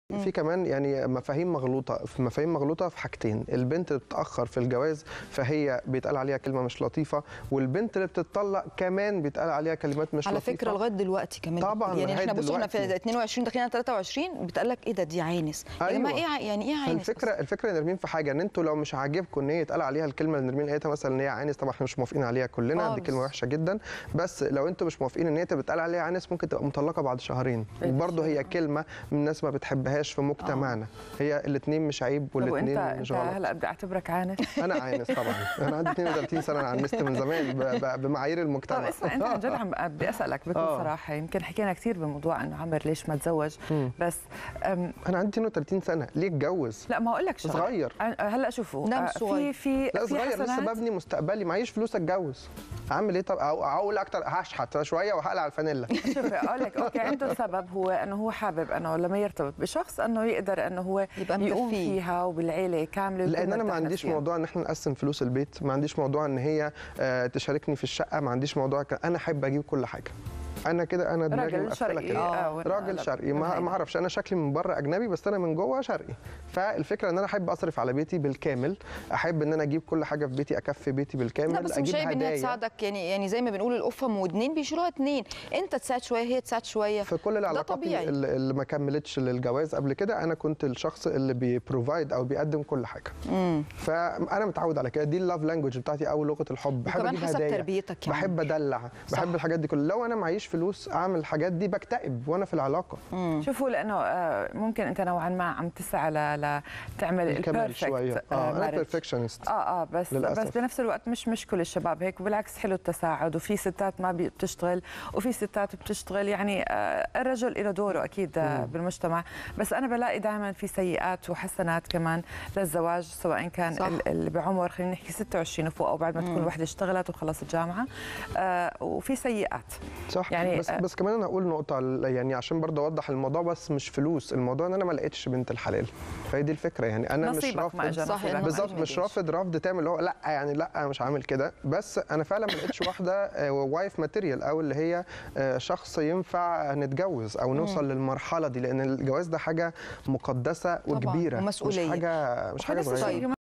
في كمان يعني مفاهيم مغلوطه في مفاهيم مغلوطه في حاجتين البنت اللي بتتاخر في الجواز فهي بيتقال عليها كلمه مش لطيفه والبنت اللي بتتطلق كمان بيتقال عليها كلمات مش على لطيفه فكره لغايه دلوقتي كمان طبعاً يعني لغاية احنا بصوا احنا في دلوقتي. 22 داخلين على 23 بيتقال لك ايه ده دي عانس يا جماعه أيوة. ايه ع- يعني ايه عانس الفكره الفكره يا نرمين في حاجه ان انتوا لو مش عاجبكم ان هي يتقال عليها الكلمه اللي نرمين قالتها مثلا ان هي عانس طبعا احنا مش موافقين عليها كلنا دي خالص. كلمه وحشه جدا بس لو انتوا مش موافقين ان هي تبقى بتقال عليها عانس ممكن تبقى مطلقه بعد شهرين وبرضه هي كلمه من الناس ما بتحبهاش في مجتمعنا هي الاثنين مش عيب طب وانت والاثنين مش انت غلط هلا بدي اعتبرك عانس انا عانس طبعا انا عندي 32 سنه انا عنست من زمان ب- ب- بمعايير طب المجتمع اسمع انت عن جد عم بدي اسالك بكل آه. صراحه يمكن حكينا كثير بموضوع انه عمر ليش ما تزوج بس أم انا عندي 32 سنه ليه اتجوز لا ما اقول لك شغله صغير. أنا- هلا شوفوا نعم، آه، صغير. في في لا في صغير لسه حسنات ببني مستقبلي معيش فلوس اتجوز اعمل ايه طب أو- اقول اكتر هشحت شويه وهقلع الفانيلا شوفي اقول لك اوكي عنده سبب هو انه هو حابب انه لما يرتبط بشخص انه يقدر انه هو يبقى يقوم مكفيه. فيها وبالعيله كامله ويكون لان انا ما مرتاح عنديش نفسياً. موضوع ان احنا نقسم فلوس البيت ما عنديش موضوع ان هي آه، تشاركني في الشقه ما عنديش موضوع ك... انا احب اجيب كل حاجه انا كده انا دماغي راجل مقفله شرقي كده آه، وأنا- راجل لا، شرقي ما بالعيلة. ما اعرفش انا شكلي من بره اجنبي بس انا من جوه شرقي فالفكره ان انا احب اصرف على بيتي بالكامل احب ان انا اجيب كل حاجه في بيتي اكفي بيتي بالكامل لا بس مش اجيب عيب ان هي هدايا تساعدك يعني يعني زي ما بنقول القفه من ودنين بيشيلوها اتنين انت تساعد شويه هي تساعد شويه في كل العلاقات طبيعي. اللي اللي ما كملتش للجواز قبل كده انا كنت الشخص اللي بيبروفايد او بيقدم كل حاجه فانا متعود على كده دي اللاف لانجوج بتاعتي او لغه الحب بحب وكمان اجيب حسب هدايا تربيتك يعني. بحب ادلع صح. بحب الحاجات دي كلها لو انا معيش فلوس اعمل الحاجات دي بكتئب وانا في العلاقه شوفوا لانه آه، ممكن انت نوعا ما عم تسعى ل- لتعمل الكمال البيرفكت شويه اه انا بيرفكشنست اه اه بس للأسف. بس بنفس الوقت مش مش كل الشباب هيك وبالعكس حلو التساعد وفي ستات ما بي- بتشتغل وفي ستات بتشتغل يعني آه الرجل له دوره اكيد آه بالمجتمع بس انا بلاقي دائما في سيئات وحسنات كمان للزواج سواء كان صح. ال- اللي بعمر خلينا نحكي 26 وفوق او بعد ما تكون الوحده اشتغلت وخلصت جامعه آه وفي سيئات صح يعني، يعني بس آه، بس كمان انا هقول نقطه يعني عشان برضه اوضح الموضوع بس مش فلوس الموضوع ان انا ما لقيتش بنت الحلال فهي دي الفكره يعني انا مش نصيبك ما رافض اجى صح، نصيبك. إنه بالظبط أكيد مش مش. رافض رفض تام اللي هو لا يعني لا مش عامل كده بس انا فعلا ما لقيتش واحده وايف ماتيريال او اللي هي آه، شخص ينفع نتجوز او نوصل للمرحله دي لان الجواز ده حاجه مقدسه وكبيره ومسؤولية. مش حاجه مش حاجه نفس صغيره الشيء